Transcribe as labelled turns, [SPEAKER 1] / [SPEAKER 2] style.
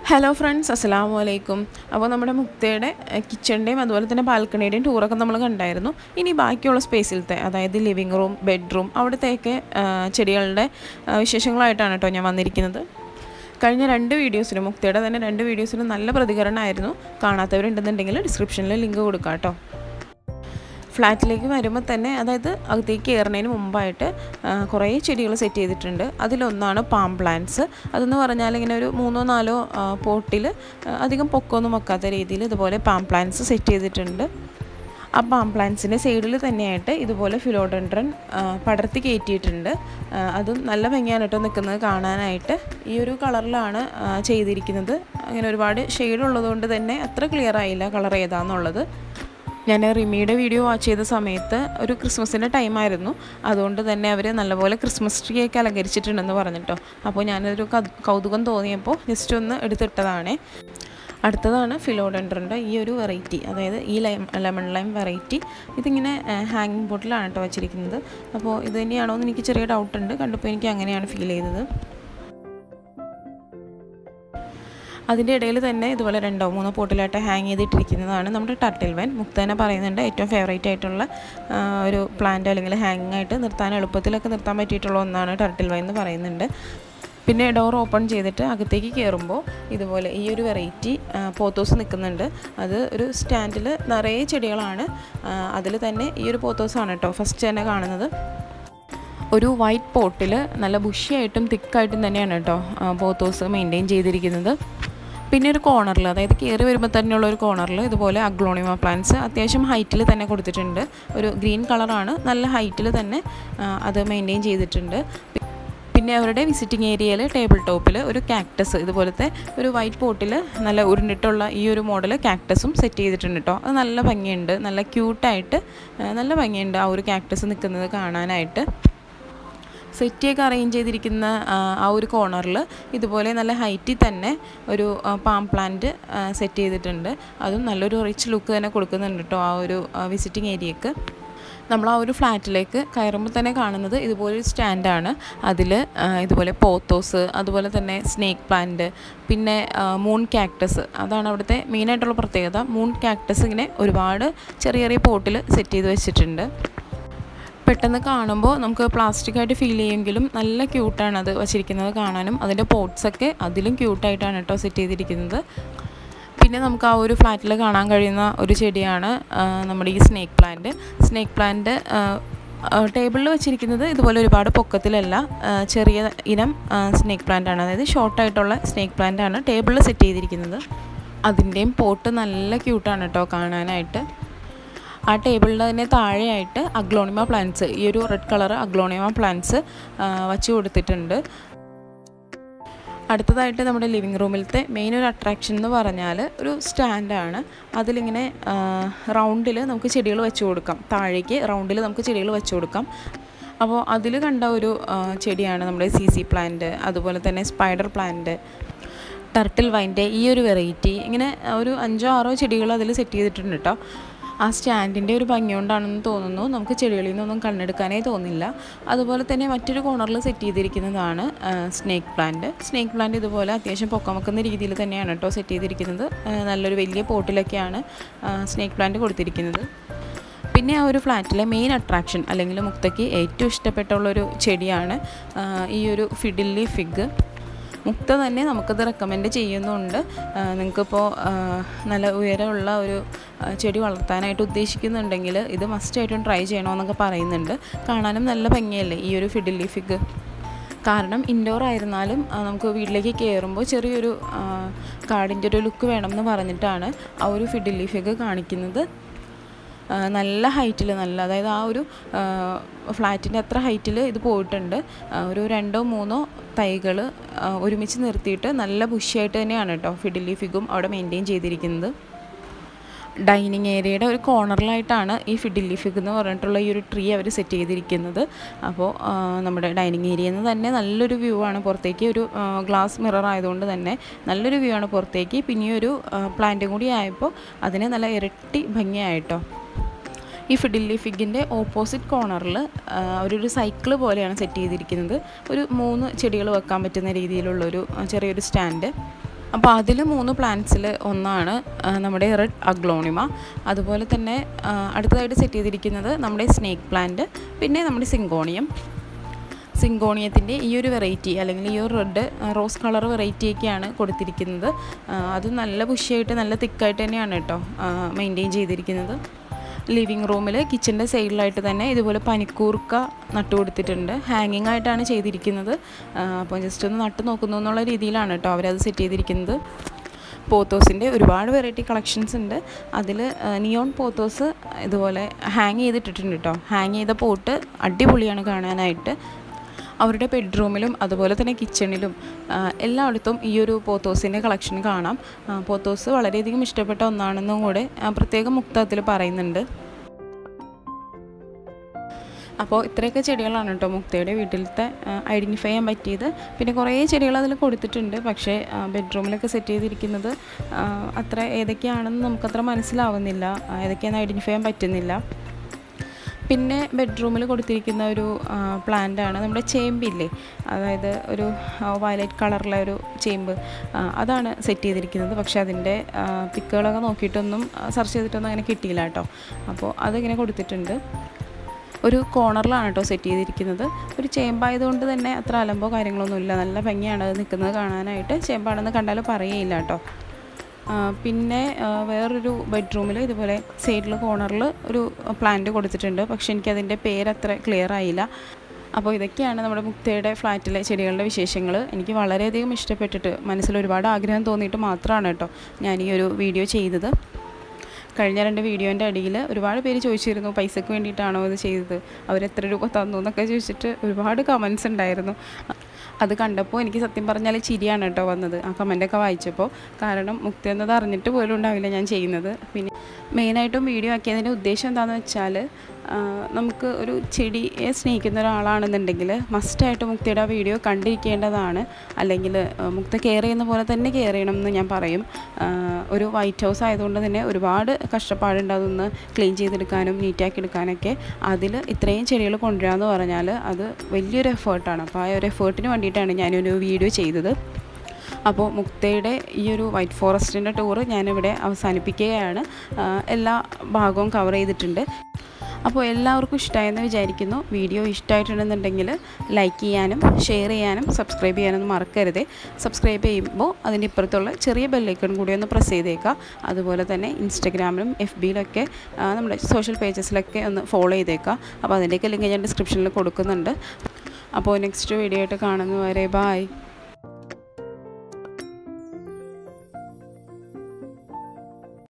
[SPEAKER 1] hello friends അസ്സലാമു അലൈക്കും അപ്പോൾ നമ്മുടെ മുക്തയുടെ കിച്ചണിൻ്റെയും അതുപോലെ തന്നെ ബാൽക്കണിയുടെയും ടൂറൊക്കെ നമ്മൾ കണ്ടായിരുന്നു ഇനി ബാക്കിയുള്ള സ്പേസിലത്തെ അതായത് ലിവിങ് റൂം ബെഡ്റൂം അവിടുത്തെയൊക്കെ ആ, ചെടികളുടെ ആ, വിശേഷങ്ങളായിട്ടാണ് കേട്ടോ ഞാൻ വന്നിരിക്കുന്നത് കഴിഞ്ഞ രണ്ട് വീഡിയോസിനും മുക്തയുടെ തന്നെ രണ്ട് വീഡിയോസിനും നല്ല പ്രതികരണമായിരുന്നു കാണാത്തവരുണ്ടെന്നുണ്ടെങ്കിൽ ഡിസ്ക്രിപ്ഷനിൽ ലിങ്ക് കൊടുക്കാം കേട്ടോ ഫ്ലാറ്റിലേക്ക് വരുമ്പോൾ തന്നെ അതായത് അകത്തേക്ക് കയറുന്നതിന് മുമ്പായിട്ട് ആ, കുറേ ചെടികൾ സെറ്റ് ചെയ്തിട്ടുണ്ട് അതിലൊന്നാണ് പാം പ്ലാന്റ്സ് അതെന്ന് പറഞ്ഞാൽ ഇങ്ങനെ ഒരു മൂന്നോ നാലോ പോട്ടിൽ അധികം പൊക്കമൊന്നും വെക്കാത്ത രീതിയിൽ ഇതുപോലെ പാം പ്ലാന്റ്സ് സെറ്റ് ചെയ്തിട്ടുണ്ട് ആ പാം പ്ലാന്റ്സിൻ്റെ സൈഡിൽ തന്നെയായിട്ട് ഇതുപോലെ ഫിലോഡൻഡ്രൻ പടർത്തി കയറ്റിയിട്ടുണ്ട് ആ, അതും നല്ല ഭംഗിയാണ് കേട്ടോ നിൽക്കുന്നത് കാണാനായിട്ട് ഈ ഒരു കളറിലാണ് ആ, ചെയ്തിരിക്കുന്നത് അങ്ങനെ ഒരുപാട് ഷെയ്ഡ് ഉള്ളതുകൊണ്ട് തന്നെ അത്ര ക്ലിയർ ആയില്ല കളർ ഏതാണെന്നുള്ളത് ഞാൻ റിമിയുടെ വീഡിയോ വാച്ച് ചെയ്ത സമയത്ത് ഒരു ക്രിസ്മസിൻ്റെ ടൈമായിരുന്നു അതുകൊണ്ട് തന്നെ അവർ നല്ലപോലെ ക്രിസ്മസ് ട്രീ ഒക്കെ അലങ്കരിച്ചിട്ടുണ്ടെന്ന് പറഞ്ഞിട്ടോ അപ്പോൾ ഞാനൊരു കൗ- കൗതുകം തോന്നിയപ്പോൾ ജസ്റ്റ് ഒന്ന് എടുത്തിട്ടതാണേ അടുത്തതാണ് ഫിലോഡൻഡറിൻ്റെ ഈ ഒരു വെറൈറ്റി അതായത് ഈ ലൈം ലെമൺ ലൈം വെറൈറ്റി ഇതിങ്ങനെ ഹാങ്ങിങ് ബോട്ടിലാണ് കേട്ടോ വെച്ചിരിക്കുന്നത് അപ്പോൾ ഇത് തന്നെയാണോ എന്ന് എനിക്ക് ചെറിയ ഡൗട്ട് ഉണ്ട് കണ്ടപ്പോൾ എനിക്ക് അങ്ങനെയാണ് ഫീൽ ചെയ്തത് അതിൻ്റെ ഇടയിൽ തന്നെ ഇതുപോലെ രണ്ടോ മൂന്നോ പോട്ടിലായിട്ട് ഹാങ് ചെയ്തിട്ടിരിക്കുന്നതാണ് നമ്മുടെ ടർട്ടിൽ വൈൻ മുക്തനെ പറയുന്നുണ്ട് ഏറ്റവും ഫേവറേറ്റ് ആയിട്ടുള്ള ആ, ഒരു പ്ലാന്റ് അല്ലെങ്കിൽ ഹാങ്ങിങ് ആയിട്ട് നിർത്താൻ എളുപ്പത്തിലൊക്കെ നിർത്താൻ പറ്റിയിട്ടുള്ള ഒന്നാണ് ടർട്ടിൽ വൈൻ എന്ന് പറയുന്നുണ്ട് പിന്നെ ഡോർ ഓപ്പൺ ചെയ്തിട്ട് അകത്തേക്ക് കയറുമ്പോൾ ഇതുപോലെ ഈ ഒരു വെറൈറ്റി പോത്തോസ് നിൽക്കുന്നുണ്ട് അത് ഒരു സ്റ്റാൻഡിൽ നിറയെ ചെടികളാണ് അതിൽ തന്നെ ഈ ഒരു പോത്തോസാണ് കേട്ടോ ഫസ്റ്റ് തന്നെ കാണുന്നത് ഒരു വൈറ്റ് പോട്ടിൽ നല്ല ബുഷിയായിട്ടും തിക്കായിട്ടും തന്നെയാണ് കേട്ടോ പോത്തോസ് മെയിൻറ്റെയിൻ ചെയ്തിരിക്കുന്നത് പിന്നെ ഒരു കോർണറിൽ അതായത് കയറി വരുമ്പോൾ തന്നെയുള്ള ഒരു കോർണറിൽ ഇതുപോലെ അഗ്ലോണിമ പ്ലാന്റ്സ് അത്യാവശ്യം ഹൈറ്റിൽ തന്നെ കൊടുത്തിട്ടുണ്ട് ഒരു ഗ്രീൻ കളറാണ് നല്ല ഹൈറ്റിൽ തന്നെ ആ, അത് മെയിൻറ്റെയിൻ ചെയ്തിട്ടുണ്ട് പിന്നെ അവരുടെ വിസിറ്റിംഗ് ഏരിയയിൽ ടേബിൾ ടോപ്പിൽ ഒരു കാക്ടസ് ഇതുപോലത്തെ ഒരു വൈറ്റ് പോട്ടിൽ നല്ല ഉരുണ്ടിട്ടുള്ള ഈ ഒരു മോഡൽ കാക്ടസും സെറ്റ് ചെയ്തിട്ടുണ്ട് കേട്ടോ അത് നല്ല ഭംഗിയുണ്ട് നല്ല ക്യൂട്ടായിട്ട് നല്ല ഭംഗിയുണ്ട് ആ ഒരു കാക്ടസ് നിൽക്കുന്നത് കാണാനായിട്ട് സെറ്റിയൊക്കെ അറേഞ്ച് ചെയ്തിരിക്കുന്ന ആ, ആ ഒരു കോർണറിൽ ഇതുപോലെ നല്ല ഹൈറ്റിൽ തന്നെ ഒരു പാം പ്ലാന്റ് സെറ്റ് ചെയ്തിട്ടുണ്ട് അതും നല്ലൊരു റിച്ച് ലുക്ക് തന്നെ കൊടുക്കുന്നുണ്ട് കേട്ടോ ആ ഒരു വിസിറ്റിംഗ് ഏരിയക്ക് നമ്മൾ ആ ഒരു ഫ്ലാറ്റിലേക്ക് കയറുമ്പോൾ തന്നെ കാണുന്നത് ഇതുപോലെ ഒരു സ്റ്റാൻഡാണ് അതിൽ ഇതുപോലെ പോത്തോസ് അതുപോലെ തന്നെ സ്നേക്ക് പ്ലാന്റ് പിന്നെ മൂൺ കാക്ടസ് അതാണ് അവിടുത്തെ മെയിനായിട്ടുള്ള പ്രത്യേകത മൂൺ കാക്ടസ് ഇങ്ങനെ ഒരുപാട് ചെറിയ ചെറിയ പോട്ടിൽ സെറ്റ് ചെയ്ത് വെച്ചിട്ടുണ്ട് പെട്ടെന്ന് കാണുമ്പോൾ നമുക്ക് പ്ലാസ്റ്റിക് ആയിട്ട് ഫീൽ ചെയ്യുമെങ്കിലും നല്ല ക്യൂട്ടാണ് അത് വച്ചിരിക്കുന്നത് കാണാനും അതിൻ്റെ പോട്ട്സൊക്കെ അതിലും ക്യൂട്ടായിട്ടാണ് കേട്ടോ സെറ്റ് ചെയ്തിരിക്കുന്നത് പിന്നെ നമുക്ക് ആ ഒരു ഫ്ലാറ്റിൽ കാണാൻ കഴിയുന്ന ഒരു ചെടിയാണ് ആ, നമ്മുടെ ഈ സ്നേക്ക് പ്ലാന്റ് സ്നേക്ക് പ്ലാന്റ് ടേബിളിൽ വെച്ചിരിക്കുന്നത് ഇതുപോലെ ഒരുപാട് പൊക്കത്തിലല്ല ആ, ചെറിയ ഇനം സ്നേക്ക് പ്ലാന്റ് ആണ് അതായത് ഷോർട്ടായിട്ടുള്ള സ്നേക്ക് പ്ലാന്റ് ആണ് ടേബിളിൽ സെറ്റ് ചെയ്തിരിക്കുന്നത് അതിൻ്റെയും പോട്ട് നല്ല ക്യൂട്ടാണ് കേട്ടോ കാണാനായിട്ട് ആ ടേബിളിൻ്റെ തന്നെ താഴെയായിട്ട് അഗ്ലോണിമ പ്ലാന്റ്സ് ഈ ഒരു റെഡ് കളർ അഗ്ലോണിമ പ്ലാന്റ്സ് വച്ച് കൊടുത്തിട്ടുണ്ട് അടുത്തതായിട്ട് നമ്മുടെ ലിവിങ് റൂമിലത്തെ മെയിൻ ഒരു അട്രാക്ഷൻ എന്ന് പറഞ്ഞാൽ ഒരു സ്റ്റാൻഡാണ് അതിലിങ്ങനെ റൗണ്ടിൽ നമുക്ക് ചെടികൾ വെച്ച് കൊടുക്കാം താഴേക്ക് റൗണ്ടിൽ നമുക്ക് ചെടികൾ വെച്ച് കൊടുക്കാം അപ്പോൾ അതിൽ കണ്ട ഒരു ആ, ചെടിയാണ് നമ്മുടെ സി സി പ്ലാന്റ് അതുപോലെ തന്നെ സ്പൈഡർ പ്ലാന്റ് ടർട്ടിൽ വൈൻ്റെ ഈ ഒരു വെറൈറ്റി ഇങ്ങനെ ഒരു അഞ്ചോ ആറോ ചെടികൾ അതിൽ സെറ്റ് ചെയ്തിട്ടുണ്ട് കേട്ടോ ആ സ്റ്റാൻഡിൻ്റെ ഒരു ഭംഗി കൊണ്ടാണെന്ന് തോന്നുന്നു നമുക്ക് ചെടികളിൽ നിന്നൊന്നും കണ്ണെടുക്കാനേ തോന്നില്ല അതുപോലെ തന്നെ മറ്റൊരു കോർണറിൽ സെറ്റ് ചെയ്തിരിക്കുന്നതാണ് സ്നേക്ക് പ്ലാന്റ് സ്നേക്ക് പ്ലാന്റ് ഇതുപോലെ അത്യാവശ്യം പൊക്കം വെക്കുന്ന രീതിയിൽ തന്നെയാണ് കേട്ടോ സെറ്റ് ചെയ്തിരിക്കുന്നത് ആ, നല്ലൊരു വലിയ പോട്ടിലൊക്കെയാണ് സ്നേക്ക് പ്ലാന്റ് കൊടുത്തിരിക്കുന്നത് പിന്നെ ആ ഒരു ഫ്ലാറ്റിലെ മെയിൻ അട്രാക്ഷൻ അല്ലെങ്കിൽ മുക്തയ്ക്ക് ഏറ്റവും ഇഷ്ടപ്പെട്ടുള്ളൊരു ചെടിയാണ് ആ, ഈ ഒരു ഫിഡില്ലി ഫിഗ് മുക്ത തന്നെ നമുക്കത് റെക്കമെൻഡ് ചെയ്യുന്നുണ്ട് നിങ്ങൾക്കിപ്പോൾ നല്ല ഉയരമുള്ള ഒരു ആ, ചെടി വളർത്താനായിട്ട് ഉദ്ദേശിക്കുന്നുണ്ടെങ്കിൽ ഇത് മസ്റ്റായിട്ടും ട്രൈ ചെയ്യണമെന്നൊക്കെ പറയുന്നുണ്ട് കാണാനും നല്ല ഭംഗിയല്ലേ ഈ ഒരു ഫിഡില്ലി ഫിഗ് കാരണം ഇൻഡോർ ആയിരുന്നാലും ആ, നമുക്ക് വീട്ടിലേക്ക് കയറുമ്പോൾ ചെറിയൊരു ആ, കാടിൻ്റെ ഒരു ലുക്ക് വേണമെന്ന് പറഞ്ഞിട്ടാണ് ആ ഒരു ഫിഡില്ലി ഫിഗ് കാണിക്കുന്നത് ആ, നല്ല ഹൈറ്റിൽ നല്ല അതായത് ആ ഒരു ഫ്ലാറ്റിൻ്റെ അത്ര ഹൈറ്റിൽ ഇത് പോയിട്ടുണ്ട് ആ, ഒരു രണ്ടോ മൂന്നോ തൈകൾ ഒരുമിച്ച് നിർത്തിയിട്ട് നല്ല ബുഷിയായിട്ട് തന്നെയാണ് കേട്ടോ ഫിഡിലി ഫിഗും അവിടെ മെയിൻറ്റെയിൻ ചെയ്തിരിക്കുന്നത് ഡൈനിങ് ഏരിയയുടെ ഒരു കോർണറിലായിട്ടാണ് ഈ ഫിഡിലി ഫിഗ് എന്ന് പറഞ്ഞിട്ടുള്ള ഈ ഒരു ട്രീ അവർ സെറ്റ് ചെയ്തിരിക്കുന്നത് അപ്പോൾ ആ, നമ്മുടെ ഡൈനിങ് ഏരിയയിൽ നിന്ന് തന്നെ നല്ലൊരു വ്യൂ ആണ് പുറത്തേക്ക് ഒരു ഗ്ലാസ് മിറർ ആയതുകൊണ്ട് തന്നെ നല്ലൊരു വ്യൂ ആണ് പുറത്തേക്ക് പിന്നെ ഈ ഒരു പ്ലാന്റും കൂടി ആയപ്പോൾ അതിന് നല്ല ഇരട്ടി ഭംഗിയായിട്ടോ ഈ ഫിഡില്ലി ഫിഗിൻ്റെ ഓപ്പോസിറ്റ് കോർണറിൽ ഒരു സൈക്കിള് പോലെയാണ് സെറ്റ് ചെയ്തിരിക്കുന്നത് ഒരു മൂന്ന് ചെടികൾ വെക്കാൻ പറ്റുന്ന രീതിയിലുള്ളൊരു ആ, ചെറിയൊരു സ്റ്റാൻഡ് അപ്പോൾ അതിൽ മൂന്ന് പ്ലാന്റ്സിൽ ഒന്നാണ് ആ, നമ്മുടെ റെഡ് അഗ്ലോണിമ അതുപോലെ തന്നെ ആ, അടുത്തതായിട്ട് സെറ്റ് ചെയ്തിരിക്കുന്നത് നമ്മുടെ സ്നേക്ക് പ്ലാന്റ് പിന്നെ നമ്മുടെ സിങ്കോണിയം സിങ്കോണിയത്തിൻ്റെ ഈ ഒരു വെറൈറ്റി അല്ലെങ്കിൽ ഈ ഒരു റെഡ് റോസ് കളർ വെറൈറ്റിയൊക്കെയാണ് കൊടുത്തിരിക്കുന്നത് ആ, അത് നല്ല ബുഷിയായിട്ട് നല്ല തിക്കായിട്ട് തന്നെയാണ് കേട്ടോ മെയിൻറ്റെയിൻ ചെയ്തിരിക്കുന്നത് ലിവിങ് റൂമിൽ കിച്ചൻ്റെ സൈഡിലായിട്ട് തന്നെ ഇതുപോലെ പനിക്കൂർക്ക നട്ടു കൊടുത്തിട്ടുണ്ട് ഹാങ്ങിങ് ആയിട്ടാണ് ചെയ്തിരിക്കുന്നത് ആ, അപ്പോൾ ജസ്റ്റ് ഒന്ന് നട്ട് നോക്കുന്നു എന്നുള്ള രീതിയിലാണ് കേട്ടോ അവരത് സെറ്റ് ചെയ്തിരിക്കുന്നത് പോത്തോസിൻ്റെ ഒരുപാട് വെറൈറ്റി കളക്ഷൻസ് ഉണ്ട് അതിൽ നിയോൺ പോത്തോസ് ഇതുപോലെ ഹാങ് ചെയ്തിട്ടിട്ടുണ്ട് കേട്ടോ ഹാങ് ചെയ്ത പോട്ട് അടിപൊളിയാണ് കാണാനായിട്ട് അവരുടെ ബെഡ്റൂമിലും അതുപോലെ തന്നെ കിച്ചണിലും ആ, എല്ലായിടത്തും ഈ ഒരു പോത്തോസിൻ്റെ കളക്ഷൻ കാണാം ആ, പോത്തോസ് വളരെയധികം ഇഷ്ടപ്പെട്ട ഒന്നാണെന്നും കൂടെ ആ, പ്രത്യേകം മുക്തത്തിൽ പറയുന്നുണ്ട് അപ്പോൾ ഇത്രയൊക്കെ ചെടികളാണ് കേട്ടോ മുക്തയുടെ വീട്ടിലത്തെ ഐഡൻറ്റിഫൈ ചെയ്യാൻ പറ്റിയത് പിന്നെ കുറേ ചെടികൾ അതിൽ കൊടുത്തിട്ടുണ്ട് പക്ഷേ ബെഡ്റൂമിലൊക്കെ സെറ്റ് ചെയ്തിരിക്കുന്നത് ആ, അത്ര ഏതൊക്കെയാണെന്ന് നമുക്കത്ര മനസ്സിലാവുന്നില്ല ആ, ഏതൊക്കെയാണെന്ന് ഐഡൻറ്റിഫൈ ചെയ്യാൻ പറ്റുന്നില്ല പിന്നെ ബെഡ്റൂമിൽ കൊടുത്തിരിക്കുന്ന ഒരു പ്ലാന്റ് ആണ് നമ്മുടെ ചേമ്പില്ലേ അതായത് ഒരു വയലറ്റ് കളറിലെ ഒരു ചേമ്പ് ആ, അതാണ് സെറ്റ് ചെയ്തിരിക്കുന്നത് പക്ഷേ അതിൻ്റെ പിക്കുകളൊക്കെ നോക്കിയിട്ടൊന്നും സെർച്ച് ചെയ്തിട്ടൊന്നും അങ്ങനെ കിട്ടിയില്ല കേട്ടോ അപ്പോൾ അതിങ്ങനെ കൊടുത്തിട്ടുണ്ട് ഒരു കോർണറിലാണ് കേട്ടോ സെറ്റ് ചെയ്തിരിക്കുന്നത് ഒരു ചേമ്പായതുകൊണ്ട് തന്നെ അത്ര അലമ്പോ കാര്യങ്ങളൊന്നുമില്ല നല്ല ഭംഗിയാണ് അത് നിൽക്കുന്നത് കാണാനായിട്ട് ചേമ്പാണെന്ന് കണ്ടാൽ പറയുകയില്ല കേട്ടോ ആ, പിന്നെ ആ, വേറൊരു ബെഡ്റൂമിൽ ഇതുപോലെ സൈഡിൽ കോർണറിൽ ഒരു പ്ലാന്റ് കൊടുത്തിട്ടുണ്ട് പക്ഷെ എനിക്കതിൻ്റെ പേരത്ര ക്ലിയർ ആയില്ല അപ്പോൾ ഇതൊക്കെയാണ് നമ്മുടെ മുക്തയുടെ ഫ്ലാറ്റിലെ ചെടികളുടെ വിശേഷങ്ങൾ എനിക്ക് വളരെയധികം ഇഷ്ടപ്പെട്ടിട്ട് മനസ്സിൽ ഒരുപാട് ആഗ്രഹം തോന്നിയിട്ട് മാത്രമാണ് കേട്ടോ ഞാൻ ഈ ഒരു വീഡിയോ ചെയ്തത് കഴിഞ്ഞ രണ്ട് വീഡിയോൻ്റെ അടിയിൽ ഒരുപാട് പേര് ചോദിച്ചിരുന്നു പൈസക്ക് വേണ്ടിയിട്ടാണോ ഇത് ചെയ്തത് അവരെത്ര രൂപ തന്നു എന്നൊക്കെ ചോദിച്ചിട്ട് ഒരുപാട് കമൻസ് ഉണ്ടായിരുന്നു അത് കണ്ടപ്പോൾ എനിക്ക് സത്യം പറഞ്ഞാൽ ചിരിയാണ് കേട്ടോ വന്നത് ആ കമൻ്റൊക്കെ വായിച്ചപ്പോൾ കാരണം മുക്തി എന്നത് അറിഞ്ഞിട്ട് പോലും ഉണ്ടാവില്ല ഞാൻ ചെയ്യുന്നത് പിന്നെ മെയിനായിട്ടും വീഡിയോ ആക്കിയതിൻ്റെ ഉദ്ദേശം എന്താണെന്ന് വെച്ചാൽ ആ, നമുക്ക് ഒരു ചെടിയെ സ്നേഹിക്കുന്ന ഒരാളാണെന്നുണ്ടെങ്കിൽ മസ്റ്റായിട്ട് മുക്തിയുടെ ആ വീഡിയോ കണ്ടിരിക്കേണ്ടതാണ് അല്ലെങ്കിൽ ആ, മുക്ത കെയർ ചെയ്യുന്ന പോലെ തന്നെ കെയർ ചെയ്യണം എന്ന് ഞാൻ പറയും ആ, ഒരു വൈറ്റ് ഹൗസ് ആയതുകൊണ്ട് തന്നെ ഒരുപാട് കഷ്ടപ്പാടുണ്ട് അതൊന്ന് ക്ലീൻ ചെയ്തെടുക്കാനും നീറ്റാക്കി എടുക്കാനൊക്കെ അതിൽ ഇത്രയും ചെടികൾ കൊണ്ടുവരാമെന്ന് പറഞ്ഞാൽ അത് വലിയൊരു എഫേർട്ടാണ് അപ്പോൾ ആ ഒരു എഫേർട്ടിന് വേണ്ടിയിട്ടാണ് ഞാനൊരു വീഡിയോ ചെയ്തത് അപ്പോൾ മുക്തയുടെ ഈ ഒരു വൈറ്റ് ഫോറസ്റ്റിൻ്റെ ടൂറ് ഞാനിവിടെ അവസാനിപ്പിക്കുകയാണ് ആ, എല്ലാ ഭാഗവും കവർ ചെയ്തിട്ടുണ്ട് അപ്പോൾ എല്ലാവർക്കും ഇഷ്ടമായെന്ന് വിചാരിക്കുന്നു വീഡിയോ ഇഷ്ടമായിട്ടുണ്ടെന്നുണ്ടെങ്കിൽ ലൈക്ക് ചെയ്യാനും ഷെയർ ചെയ്യാനും സബ്സ്ക്രൈബ് ചെയ്യാനൊന്നും മറക്കരുത് സബ്സ്ക്രൈബ് ചെയ്യുമ്പോൾ അതിൻ്റെ ഇപ്പുറത്തുള്ള ചെറിയ ബെല്ലൈക്കൺ കൂടി ഒന്ന് പ്രസ് ചെയ്തേക്കുക അതുപോലെ തന്നെ ഇൻസ്റ്റഗ്രാമിലും എഫ് ബിയിലൊക്കെ നമ്മുടെ സോഷ്യൽ പേജസിലൊക്കെ ഒന്ന് ഫോളോ ചെയ്തേക്കുക അപ്പോൾ അതിൻ്റെയൊക്കെ ലിങ്ക് ഞാൻ ഡിസ്ക്രിപ്ഷനിൽ കൊടുക്കുന്നുണ്ട് അപ്പോൾ നെക്സ്റ്റ് വീഡിയോ ആയിട്ട് കാണുന്നവരെ ബായ്